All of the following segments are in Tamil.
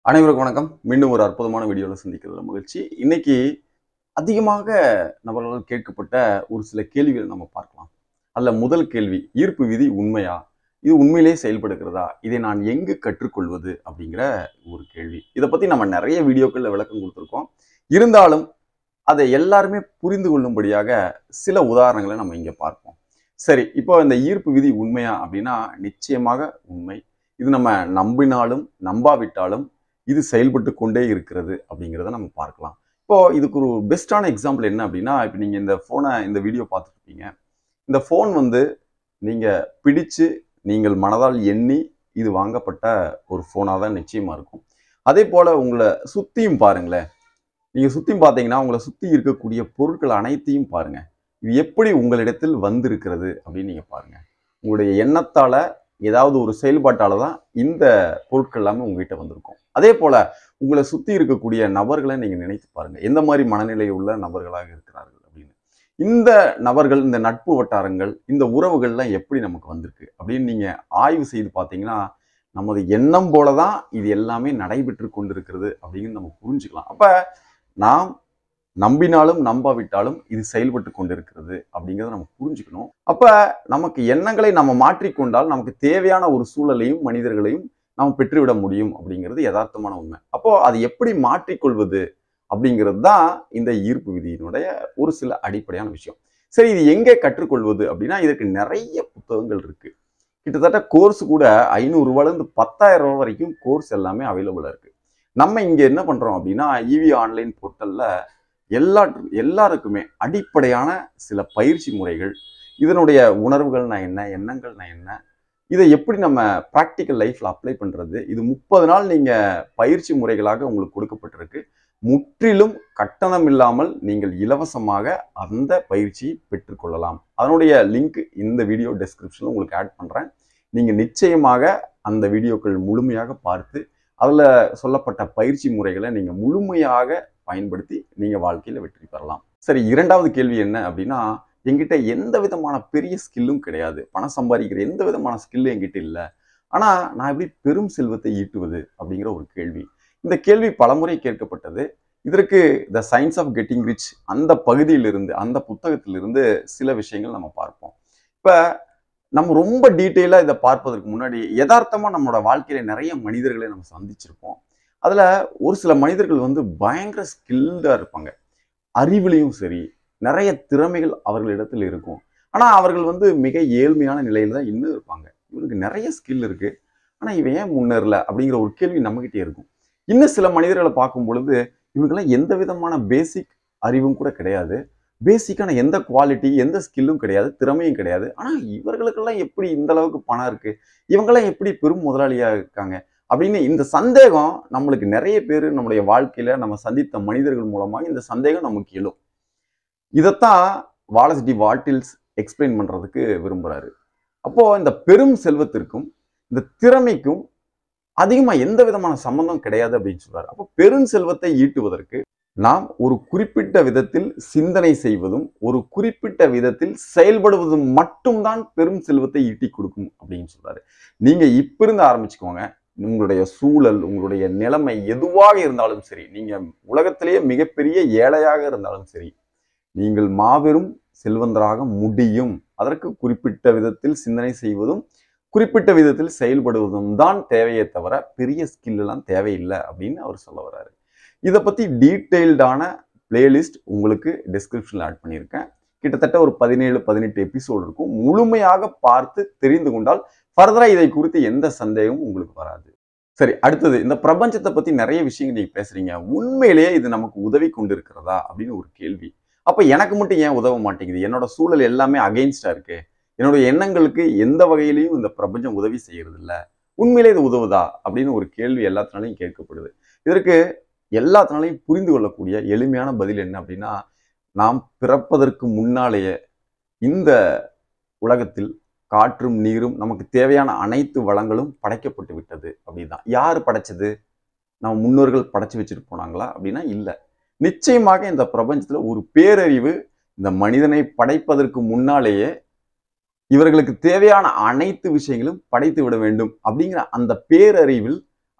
அனைவருக்கும் வணக்கம் மீண்டும் ஒரு அற்புதமான வீடியோவில் சந்திக்கிறதுல மகிழ்ச்சி இன்னைக்கு அதிகமாக நபர்களால் கேட்கப்பட்ட ஒரு சில கேள்விகளை நம்ம பார்க்கலாம் அதில் முதல் கேள்வி ஈர்ப்பு விதி உண்மையா இது உண்மையிலே செயல்படுகிறதா இதை நான் எங்கு கற்றுக்கொள்வது அப்படிங்கிற ஒரு கேள்வி இதை பற்றி நம்ம நிறைய வீடியோக்களில் விளக்கம் கொடுத்துருக்கோம் இருந்தாலும் அதை எல்லாருமே புரிந்து கொள்ளும்படியாக சில உதாரணங்களை நம்ம இங்கே பார்ப்போம் சரி இப்போ இந்த ஈர்ப்பு விதி உண்மையா அப்படின்னா நிச்சயமாக உண்மை இது நம்ம நம்பினாலும் நம்பாவிட்டாலும் இது செயல்பட்டு கொண்டே இருக்கிறது அப்படிங்கிறத நம்ம பார்க்கலாம் இப்போ இதுக்கு ஒரு பெஸ்ட்டான எக்ஸாம்பிள் என்ன அப்படின்னா இப்போ நீங்கள் இந்த ஃபோனை இந்த வீடியோ பார்த்துருப்பீங்க இந்த ஃபோன் வந்து நீங்கள் பிடிச்சு நீங்கள் மனதால் எண்ணி இது வாங்கப்பட்ட ஒரு ஃபோனாக தான் நிச்சயமாக இருக்கும் அதே போல் உங்களை சுற்றியும் பாருங்களேன் நீங்கள் சுற்றியும் பார்த்தீங்கன்னா உங்களை சுற்றி இருக்கக்கூடிய பொருட்கள் அனைத்தையும் பாருங்கள் இது எப்படி உங்களிடத்தில் வந்திருக்கிறது அப்படின்னு நீங்கள் பாருங்கள் உங்களுடைய எண்ணத்தால் ஏதாவது ஒரு செயல்பாட்டால தான் இந்த பொருட்கள் எல்லாமே உங்ககிட்ட வந்திருக்கும் அதே போல உங்களை சுத்தி இருக்கக்கூடிய நபர்களை நீங்க நினைத்து பாருங்க எந்த மாதிரி மனநிலை உள்ள நபர்களாக இருக்கிறார்கள் அப்படின்னு இந்த நபர்கள் இந்த நட்பு வட்டாரங்கள் இந்த உறவுகள்லாம் எப்படி நமக்கு வந்திருக்கு அப்படின்னு நீங்க ஆய்வு செய்து பார்த்தீங்கன்னா நமது எண்ணம் போல தான் இது எல்லாமே நடைபெற்று கொண்டிருக்கிறது அப்படின்னு நம்ம புரிஞ்சுக்கலாம் அப்ப நாம் நம்பினாலும் நம்பாவிட்டாலும் இது செயல்பட்டு கொண்டிருக்கிறது அப்படிங்கிறத நம்ம புரிஞ்சுக்கணும் அப்ப நமக்கு எண்ணங்களை நம்ம மாற்றிக்கொண்டால் நமக்கு தேவையான ஒரு சூழலையும் மனிதர்களையும் நாம் பெற்றுவிட முடியும் அப்படிங்கிறது யதார்த்தமான உண்மை அப்போ அது எப்படி மாற்றிக்கொள்வது அப்படிங்கிறது தான் இந்த ஈர்ப்பு விதியினுடைய ஒரு சில அடிப்படையான விஷயம் சரி இது எங்கே கற்றுக்கொள்வது அப்படின்னா இதற்கு நிறைய புத்தகங்கள் இருக்கு கிட்டத்தட்ட கோர்ஸ் கூட ஐநூறு ரூபாயிலிருந்து பத்தாயிரம் ரூபாய் வரைக்கும் கோர்ஸ் எல்லாமே அவைலபிளா இருக்கு நம்ம இங்க என்ன பண்றோம் அப்படின்னா இவி ஆன்லைன் போர்ட்டல்ல எல்லா எல்லாருக்குமே அடிப்படையான சில பயிற்சி முறைகள் இதனுடைய உணர்வுகள்னா என்ன எண்ணங்கள்னா என்ன இதை எப்படி நம்ம ப்ராக்டிக்கல் லைஃப்ல அப்ளை பண்றது இது முப்பது நாள் நீங்க பயிற்சி முறைகளாக உங்களுக்கு கொடுக்கப்பட்டிருக்கு முற்றிலும் கட்டணம் இல்லாமல் நீங்கள் இலவசமாக அந்த பயிற்சியை பெற்றுக்கொள்ளலாம் அதனுடைய லிங்க் இந்த வீடியோ டெஸ்கிரிப்ஷனில் உங்களுக்கு ஆட் பண்ணுறேன் நீங்கள் நிச்சயமாக அந்த வீடியோக்கள் முழுமையாக பார்த்து அதில் சொல்லப்பட்ட பயிற்சி முறைகளை நீங்கள் முழுமையாக பயன்படுத்தி நீங்கள் வாழ்க்கையில் வெற்றி பெறலாம் சரி இரண்டாவது கேள்வி என்ன அப்படின்னா என்கிட்ட எந்த விதமான பெரிய ஸ்கில்லும் கிடையாது பணம் சம்பாதிக்கிற எந்த விதமான ஸ்கில்லும் என்கிட்ட இல்லை ஆனால் நான் எப்படி பெரும் செல்வத்தை ஈட்டுவது அப்படிங்கிற ஒரு கேள்வி இந்த கேள்வி பலமுறை கேட்கப்பட்டது இதற்கு the science of getting rich அந்த பகுதியிலிருந்து அந்த புத்தகத்திலிருந்து சில விஷயங்கள் நம்ம பார்ப்போம் இப்போ நம்ம ரொம்ப டீட்டெயிலாக இதை பார்ப்பதற்கு முன்னாடி யதார்த்தமாக நம்மளோட வாழ்க்கையில நிறைய மனிதர்களை நம்ம சந்திச்சிருப்போம் அதில் ஒரு சில மனிதர்கள் வந்து பயங்கர ஸ்கில்டாக இருப்பாங்க அறிவுலையும் சரி நிறைய திறமைகள் அவர்களிடத்தில் இருக்கும் ஆனால் அவர்கள் வந்து மிக ஏழ்மையான நிலையில தான் இன்னும் இருப்பாங்க இவனுக்கு நிறைய ஸ்கில் இருக்கு ஆனால் இவன் ஏன் முன்னேறல அப்படிங்கிற ஒரு கேள்வி நம்மகிட்டே இருக்கும் இன்னும் சில மனிதர்களை பார்க்கும் பொழுது இவங்கெல்லாம் எந்த விதமான பேசிக் அறிவும் கூட கிடையாது பேசிக்கான எந்த குவாலிட்டி எந்த ஸ்கில்லும் கிடையாது திறமையும் கிடையாது ஆனால் இவர்களுக்கெல்லாம் எப்படி இந்த அளவுக்கு பணம் இருக்கு இவங்கெல்லாம் எப்படி பெரும் முதலாளியாக இருக்காங்க அப்படின்னு இந்த சந்தேகம் நம்மளுக்கு நிறைய பேர் நம்முடைய வாழ்க்கையில நம்ம சந்தித்த மனிதர்கள் மூலமாக இந்த சந்தேகம் நமக்கு எழும் இதைத்தான் வாலஸ் டி வாட்டில்ஸ் எக்ஸ்பிளைன் பண்றதுக்கு விரும்புறாரு அப்போ இந்த பெரும் செல்வத்திற்கும் இந்த திறமைக்கும் அதிகமா எந்த விதமான சம்பந்தம் கிடையாது அப்படின்னு சொல்றாரு அப்போ பெரும் செல்வத்தை ஈட்டுவதற்கு நாம் ஒரு குறிப்பிட்ட விதத்தில் சிந்தனை செய்வதும் ஒரு குறிப்பிட்ட விதத்தில் செயல்படுவதும் மட்டும்தான் பெரும் செல்வத்தை ஈட்டி கொடுக்கும் அப்படின்னு சொல்றாரு நீங்க இப்ப இருந்து ஆரம்பிச்சுக்கோங்க உங்களுடைய சூழல் உங்களுடைய நிலைமை எதுவாக இருந்தாலும் சரி நீங்க உலகத்திலேயே மிகப்பெரிய ஏழையாக இருந்தாலும் சரி நீங்கள் மாபெரும் செல்வந்தராக முடியும் அதற்கு குறிப்பிட்ட விதத்தில் சிந்தனை செய்வதும் குறிப்பிட்ட விதத்தில் செயல்படுவதும் தான் தேவையே தவிர பெரிய ஸ்கில் எல்லாம் தேவையில்லை அப்படின்னு அவர் சொல்ல வர்றாரு இதை பத்தி டீட்டெயில்டான பிளேலிஸ்ட் உங்களுக்கு டிஸ்கிரிப்ஷனில் ஆட் பண்ணியிருக்கேன் கிட்டத்தட்ட ஒரு பதினேழு பதினெட்டு எபிசோடு இருக்கும் முழுமையாக பார்த்து தெரிந்து கொண்டால் ஃபர்தரா இதை குறித்து எந்த சந்தேகமும் உங்களுக்கு வராது சரி அடுத்தது இந்த பிரபஞ்சத்தை பத்தி நிறைய விஷயங்கள் நீங்க பேசுறீங்க உண்மையிலேயே இது நமக்கு உதவி கொண்டிருக்கிறதா அப்படின்னு ஒரு கேள்வி அப்ப எனக்கு மட்டும் ஏன் உதவ மாட்டேங்குது என்னோட சூழல் எல்லாமே அகைன்ஸ்டா இருக்கு என்னோட எண்ணங்களுக்கு எந்த வகையிலையும் இந்த பிரபஞ்சம் உதவி செய்யறது இல்ல உண்மையிலே இது உதவுதா அப்படின்னு ஒரு கேள்வி எல்லாத்தினாலையும் கேட்கப்படுது இதற்கு எல்லாத்தினாலையும் புரிந்து கொள்ளக்கூடிய எளிமையான பதில் என்ன அப்படின்னா நாம் பிறப்பதற்கு முன்னாலேயே இந்த உலகத்தில் காற்றும் நீரும் நமக்கு தேவையான அனைத்து வளங்களும் படைக்கப்பட்டு விட்டது அப்படிதான் யார் படைச்சது நம்ம முன்னோர்கள் படைச்சு வச்சுட்டு போனாங்களா அப்படின்னா இல்லை நிச்சயமாக இந்த பிரபஞ்சத்துல ஒரு பேரறிவு இந்த மனிதனை படைப்பதற்கு முன்னாலேயே இவர்களுக்கு தேவையான அனைத்து விஷயங்களும் படைத்து விட வேண்டும் அப்படிங்கிற அந்த பேரறிவில்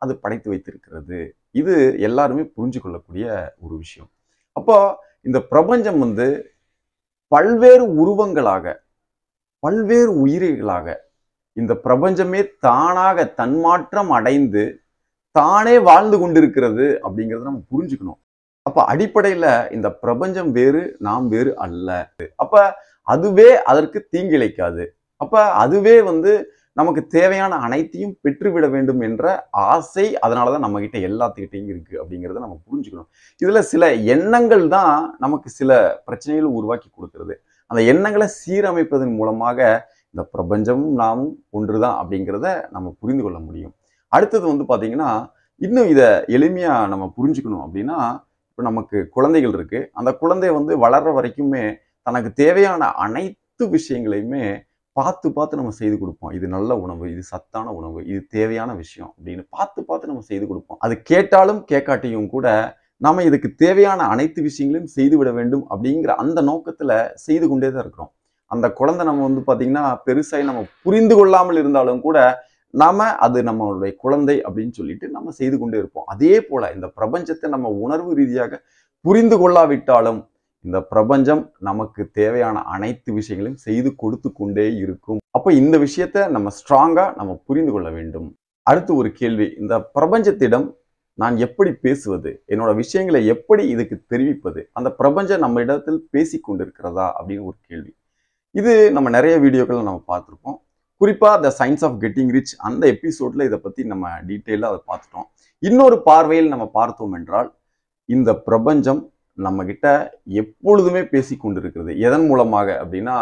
அது படைத்து வைத்திருக்கிறது இது எல்லாருமே புரிஞ்சு கொள்ளக்கூடிய ஒரு விஷயம் அப்போ இந்த பிரபஞ்சம் வந்து பல்வேறு உருவங்களாக பல்வேறு உயிரிகளாக இந்த பிரபஞ்சமே தானாக தன்மாற்றம் அடைந்து தானே வாழ்ந்து கொண்டிருக்கிறது அப்படிங்கிறத நம்ம புரிஞ்சுக்கணும் அப்ப அடிப்படையில இந்த பிரபஞ்சம் வேறு நாம் வேறு அல்ல அப்ப அதுவே அதற்கு தீங்கிழைக்காது அப்ப அதுவே வந்து நமக்கு தேவையான அனைத்தையும் பெற்றுவிட வேண்டும் என்ற ஆசை அதனாலதான் நம்ம கிட்ட எல்லாத்துக்கிட்டையும் இருக்கு அப்படிங்கிறத நம்ம புரிஞ்சுக்கணும் இதுல சில எண்ணங்கள் தான் நமக்கு சில பிரச்சனைகளை உருவாக்கி கொடுக்கிறது அந்த எண்ணங்களை சீரமைப்பதன் மூலமாக இந்த பிரபஞ்சமும் நாமும் ஒன்றுதான் அப்படிங்கிறத நம்ம புரிந்து கொள்ள முடியும் அடுத்தது வந்து பாத்தீங்கன்னா இன்னும் இதை எளிமையா நம்ம புரிஞ்சுக்கணும் அப்படின்னா இப்போ நமக்கு குழந்தைகள் இருக்கு அந்த குழந்தை வந்து வளர்ற வரைக்குமே தனக்கு தேவையான அனைத்து விஷயங்களையுமே பார்த்து பார்த்து நம்ம செய்து கொடுப்போம் இது நல்ல உணவு இது சத்தான உணவு இது தேவையான விஷயம் அப்படின்னு பார்த்து பார்த்து நம்ம செய்து கொடுப்போம் அது கேட்டாலும் கேட்காட்டியும் கூட நாம இதுக்கு தேவையான அனைத்து விஷயங்களையும் செய்து விட வேண்டும் அப்படிங்கிற அந்த நோக்கத்துல செய்து கொண்டே தான் இருக்கிறோம் அந்த குழந்தை நம்ம வந்து பாத்தீங்கன்னா பெருசாகி நம்ம புரிந்து கொள்ளாமல் இருந்தாலும் கூட நாம அது நம்மளுடைய குழந்தை அப்படின்னு சொல்லிட்டு நம்ம செய்து கொண்டே இருப்போம் அதே போல இந்த பிரபஞ்சத்தை நம்ம உணர்வு ரீதியாக புரிந்து கொள்ளாவிட்டாலும் இந்த பிரபஞ்சம் நமக்கு தேவையான அனைத்து விஷயங்களையும் செய்து கொடுத்து கொண்டே இருக்கும் அப்ப இந்த விஷயத்த நம்ம ஸ்ட்ராங்கா நம்ம புரிந்து கொள்ள வேண்டும் அடுத்து ஒரு கேள்வி இந்த பிரபஞ்சத்திடம் நான் எப்படி பேசுவது என்னோட விஷயங்களை எப்படி இதுக்கு தெரிவிப்பது அந்த பிரபஞ்சம் நம்ம இடத்தில் பேசி கொண்டிருக்கிறதா அப்படின்னு ஒரு கேள்வி இது நம்ம நிறைய வீடியோக்கள் நம்ம பார்த்துருப்போம் குறிப்பாக the science of getting rich அந்த எபிசோட்ல இதை பற்றி நம்ம டீட்டெயிலாக அதை பார்த்துட்டோம் இன்னொரு பார்வையில் நம்ம பார்த்தோம் என்றால் இந்த பிரபஞ்சம் நம்ம கிட்ட எப்பொழுதுமே பேசி கொண்டிருக்கிறது எதன் மூலமாக அப்படின்னா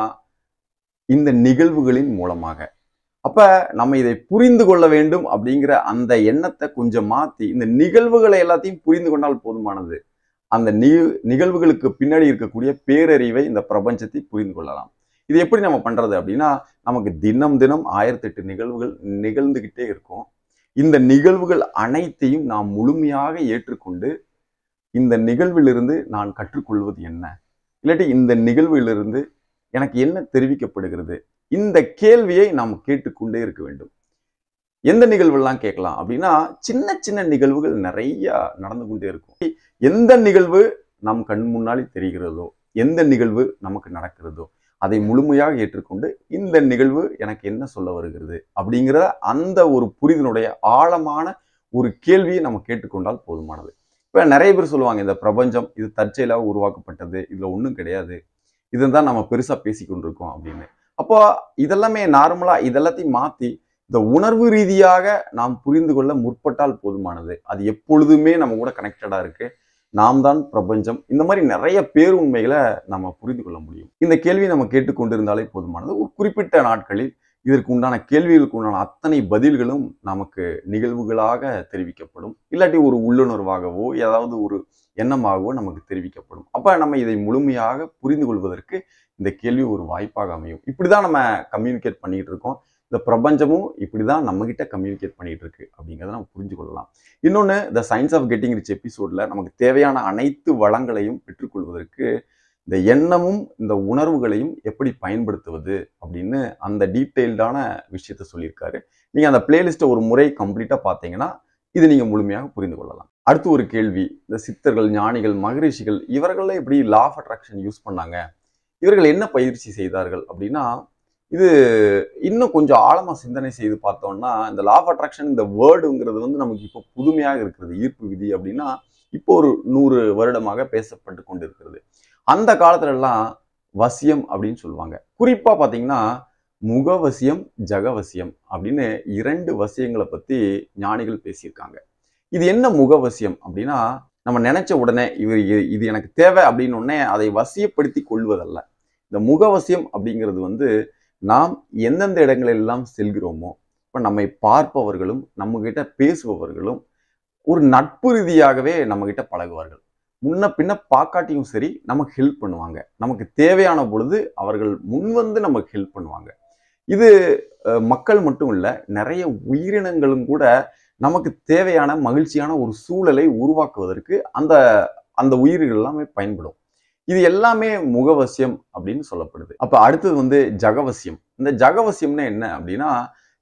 இந்த நிகழ்வுகளின் மூலமாக அப்ப நம்ம இதை புரிந்து கொள்ள வேண்டும் அப்படிங்கிற அந்த எண்ணத்தை கொஞ்சம் மாத்தி இந்த நிகழ்வுகளை எல்லாத்தையும் புரிந்து கொண்டால் போதுமானது அந்த நி நிகழ்வுகளுக்கு பின்னாடி இருக்கக்கூடிய பேரறிவை இந்த பிரபஞ்சத்தை புரிந்து கொள்ளலாம் இது எப்படி நம்ம பண்றது அப்படின்னா நமக்கு தினம் தினம் ஆயிரத்தெட்டு நிகழ்வுகள் நிகழ்ந்துகிட்டே இருக்கும் இந்த நிகழ்வுகள் அனைத்தையும் நாம் முழுமையாக ஏற்றுக்கொண்டு இந்த நிகழ்விலிருந்து நான் கற்றுக்கொள்வது என்ன இல்லாட்டி இந்த நிகழ்விலிருந்து எனக்கு என்ன தெரிவிக்கப்படுகிறது இந்த கேள்வியை நாம் கேட்டுக்கொண்டே இருக்க வேண்டும் எந்த நிகழ்வெல்லாம் கேட்கலாம் அப்படின்னா சின்ன சின்ன நிகழ்வுகள் நிறைய நடந்து கொண்டே இருக்கும் எந்த நிகழ்வு நம் கண் முன்னாடி தெரிகிறதோ எந்த நிகழ்வு நமக்கு நடக்கிறதோ அதை முழுமையாக ஏற்றுக்கொண்டு இந்த நிகழ்வு எனக்கு என்ன சொல்ல வருகிறது அப்படிங்கிற அந்த ஒரு புரிதனுடைய ஆழமான ஒரு கேள்வியை நம்ம கேட்டுக்கொண்டால் போதுமானது இப்போ நிறைய பேர் சொல்லுவாங்க இந்த பிரபஞ்சம் இது தற்செயலாக உருவாக்கப்பட்டது இதில் ஒன்றும் கிடையாது இதுதான் நம்ம பெருசாக பேசி கொண்டிருக்கோம் அப்படின்னு அப்போ இதெல்லாமே நார்மலாக இதெல்லாத்தையும் மாற்றி இந்த உணர்வு ரீதியாக நாம் புரிந்து கொள்ள முற்பட்டால் போதுமானது அது எப்பொழுதுமே நம்ம கூட கனெக்டடாக இருக்கு நாம் தான் பிரபஞ்சம் இந்த மாதிரி நிறைய பேருண்மைகளை நம்ம புரிந்து கொள்ள முடியும் இந்த கேள்வி நம்ம கேட்டுக்கொண்டிருந்தாலே போதுமானது ஒரு குறிப்பிட்ட நாட்களில் இதற்கு உண்டான கேள்விகளுக்கு உண்டான அத்தனை பதில்களும் நமக்கு நிகழ்வுகளாக தெரிவிக்கப்படும் இல்லாட்டி ஒரு உள்ளுணர்வாகவோ ஏதாவது ஒரு எண்ணமாகவோ நமக்கு தெரிவிக்கப்படும் அப்ப நம்ம இதை முழுமையாக புரிந்து கொள்வதற்கு இந்த கேள்வி ஒரு வாய்ப்பாக அமையும் இப்படிதான் நம்ம கம்யூனிகேட் பண்ணிட்டு இருக்கோம் இந்த பிரபஞ்சமும் இப்படிதான் நம்ம கிட்ட கம்யூனிகேட் பண்ணிட்டு இருக்கு அப்படிங்கிறத நம்ம புரிஞ்சு கொள்ளலாம் இன்னொன்று the science of getting rich எபிசோட்ல நமக்கு தேவையான அனைத்து வளங்களையும் பெற்றுக்கொள்வதற்கு இந்த எண்ணமும் இந்த உணர்வுகளையும் எப்படி பயன்படுத்துவது அப்படின்னு அந்த டீட்டெயில்டான விஷயத்த சொல்லியிருக்காரு நீங்க அந்த பிளேலிஸ்ட்டை ஒரு முறை கம்ப்ளீட்டா பார்த்தீங்கன்னா இது நீங்க முழுமையாக புரிந்து கொள்ளலாம் அடுத்து ஒரு கேள்வி இந்த சித்தர்கள் ஞானிகள் மகரிஷிகள் இவர்கள்லாம் எப்படி லா ஆஃப் அட்ராக்ஷன் யூஸ் பண்ணாங்க இவர்கள் என்ன பயிற்சி செய்தார்கள் அப்படின்னா இது இன்னும் கொஞ்சம் ஆழமா சிந்தனை செய்து பார்த்தோம்னா இந்த லா ஆஃப் அட்ராக்ஷன் இந்த வேர்டுங்கிறது வந்து நமக்கு இப்போ புதுமையாக இருக்கிறது ஈர்ப்பு விதி அப்படின்னா இப்போ ஒரு நூறு வருடமாக பேசப்பட்டு கொண்டிருக்கிறது அந்த காலத்துல எல்லாம் வசியம் அப்படின்னு சொல்லுவாங்க குறிப்பா பாத்தீங்கன்னா முகவசியம் ஜகவசியம் அப்படின்னு இரண்டு வசியங்களை பத்தி ஞானிகள் பேசியிருக்காங்க இது என்ன முகவசியம் அப்படின்னா நம்ம நினைச்ச உடனே இவர் இ- இது எனக்கு தேவை அப்படின்னு உடனே அதை வசியப்படுத்தி கொள்வதல்ல இந்த முகவசியம் அப்படிங்கிறது வந்து நாம் எந்தெந்த இடங்களெல்லாம் செல்கிறோமோ இப்போ நம்மை பார்ப்பவர்களும் நம்ம கிட்ட பேசுபவர்களும் ஒரு நட்பு ரீதியாகவே நம்ம கிட்ட பழகுவார்கள் முன்ன பின்ன பார்க்காட்டியும் சரி நமக்கு ஹெல்ப் பண்ணுவாங்க நமக்கு தேவையான பொழுது அவர்கள் முன்வந்து நமக்கு ஹெல்ப் பண்ணுவாங்க இது அஹ், மக்கள் மட்டும் இல்ல நிறைய உயிரினங்களும் கூட நமக்கு தேவையான மகிழ்ச்சியான ஒரு சூழலை உருவாக்குவதற்கு அந்த அந்த உயிர்கள் எல்லாமே பயன்படும் இது எல்லாமே முகவசியம் அப்படின்னு சொல்லப்படுது அப்ப அடுத்தது வந்து ஜகவசியம் இந்த ஜகவசியம்னா என்ன அப்படின்னா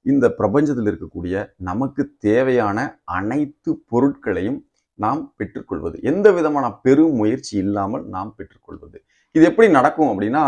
இந்த பிரபஞ்சத்தில் இருக்கக்கூடிய நமக்கு தேவையான அனைத்து பொருட்களையும் நாம் பெற்றுக்கொள்வது எந்த விதமான பெரும் முயற்சி இல்லாமல் நாம் பெற்றுக்கொள்வது இது எப்படி நடக்கும் அப்படின்னா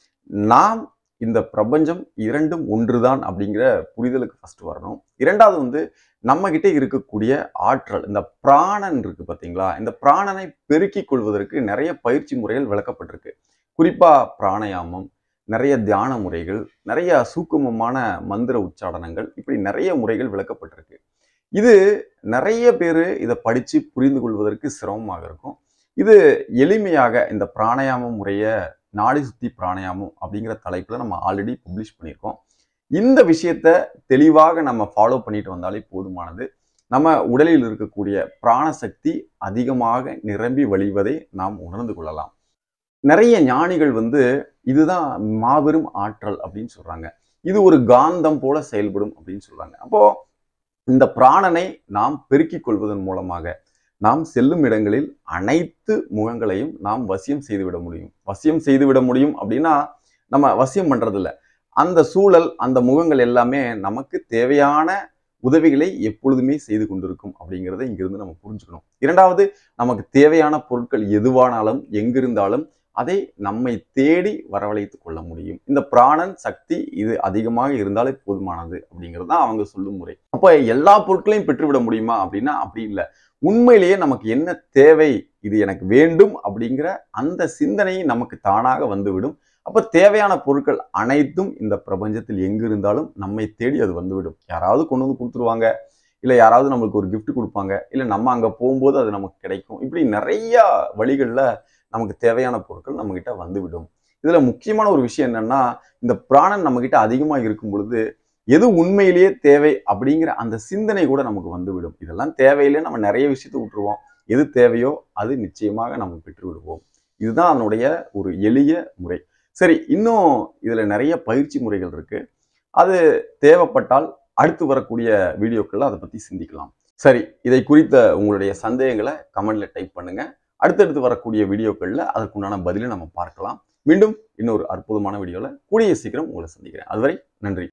நாம் இந்த பிரபஞ்சம் இரண்டும் ஒன்றுதான் அப்படிங்கிற புரிதலுக்கு ஃபர்ஸ்ட் வரணும் இரண்டாவது வந்து நம்ம கிட்ட இருக்கக்கூடிய ஆற்றல் இந்த பிராணன் இருக்கு பார்த்தீங்களா இந்த பிராணனை பெருக்கிக் கொள்வதற்கு நிறைய பயிற்சி முறைகள் விளக்கப்பட்டிருக்கு குறிப்பா பிராணயாமம் நிறைய தியான முறைகள் நிறைய சூக்குமமான மந்திர உச்சாடனங்கள் இப்படி நிறைய முறைகள் விளக்கப்பட்டிருக்கு இது நிறைய பேர் இதை படித்து புரிந்து கொள்வதற்கு சிரமமாக இருக்கும் இது எளிமையாக இந்த பிராணயாம முறையை நாடி சுத்தி பிராணயாமம் அப்படிங்கிற தலைப்பில் நம்ம ஆல்ரெடி பப்ளிஷ் பண்ணியிருக்கோம் இந்த விஷயத்த தெளிவாக நம்ம ஃபாலோ பண்ணிட்டு வந்தாலே போதுமானது நம்ம உடலில் இருக்கக்கூடிய பிராணசக்தி அதிகமாக நிரம்பி வழிவதை நாம் உணர்ந்து கொள்ளலாம் நிறைய ஞானிகள் வந்து இதுதான் மாபெரும் ஆற்றல் அப்படின்னு சொல்றாங்க இது ஒரு காந்தம் போல செயல்படும் அப்படின்னு சொல்றாங்க அப்போ இந்த பிராணனை நாம் பெருக்கிக் கொள்வதன் மூலமாக நாம் செல்லும் இடங்களில் அனைத்து முகங்களையும் நாம் வசியம் செய்துவிட முடியும் வசியம் செய்துவிட முடியும் அப்படின்னா நம்ம வசியம் பண்றதில்ல அந்த சூழல் அந்த முகங்கள் எல்லாமே நமக்கு தேவையான உதவிகளை எப்பொழுதுமே செய்து கொண்டிருக்கும் அப்படிங்கிறத இங்கிருந்து நம்ம புரிஞ்சுக்கணும் இரண்டாவது நமக்கு தேவையான பொருட்கள் எதுவானாலும் எங்கிருந்தாலும் அதை நம்மை தேடி வரவழைத்து கொள்ள முடியும் இந்த பிராணன் சக்தி இது அதிகமாக இருந்தாலே போதுமானது அப்படிங்கிறது தான் அவங்க சொல்லும் முறை அப்போ எல்லா பொருட்களையும் பெற்றுவிட முடியுமா அப்படின்னா அப்படி இல்லை உண்மையிலேயே நமக்கு என்ன தேவை இது எனக்கு வேண்டும் அப்படிங்கிற அந்த சிந்தனை நமக்கு தானாக வந்துவிடும் அப்ப தேவையான பொருட்கள் அனைத்தும் இந்த பிரபஞ்சத்தில் எங்கு இருந்தாலும் நம்மை தேடி அது வந்துவிடும் யாராவது கொண்டு வந்து கொடுத்துருவாங்க இல்லை யாராவது நம்மளுக்கு ஒரு gift கொடுப்பாங்க இல்லை நம்ம அங்கே போகும்போது அது நமக்கு கிடைக்கும் இப்படி நிறைய வழிகளில் நமக்கு தேவையான பொருட்கள் நம்மகிட்ட வந்துவிடும் இதுல முக்கியமான ஒரு விஷயம் என்னன்னா இந்த பிராணன் நம்மகிட்ட அதிகமாக இருக்கும் பொழுது எது உண்மையிலேயே தேவை அப்படிங்கிற அந்த சிந்தனை கூட நமக்கு வந்துவிடும் இதெல்லாம் தேவையில்லை நம்ம நிறைய விஷயத்தை விட்டுருவோம் எது தேவையோ அது நிச்சயமாக நம்ம பெற்று விடுவோம் இதுதான் அதனுடைய ஒரு எளிய முறை சரி இன்னும் இதுல நிறைய பயிற்சி முறைகள் இருக்கு அது தேவைப்பட்டால் அடுத்து வரக்கூடிய வீடியோக்களில் அதை பத்தி சிந்திக்கலாம் சரி இதை குறித்த உங்களுடைய சந்தேகங்களை கமெண்ட்ல டைப் பண்ணுங்க அடுத்தடுத்து வரக்கூடிய வீடியோக்களில் அதற்குண்டான பதிலை நம்ம பார்க்கலாம் மீண்டும் இன்னொரு அற்புதமான வீடியோவில் கூடிய சீக்கிரம் உங்களை சந்திக்கிறேன் அதுவரை நன்றி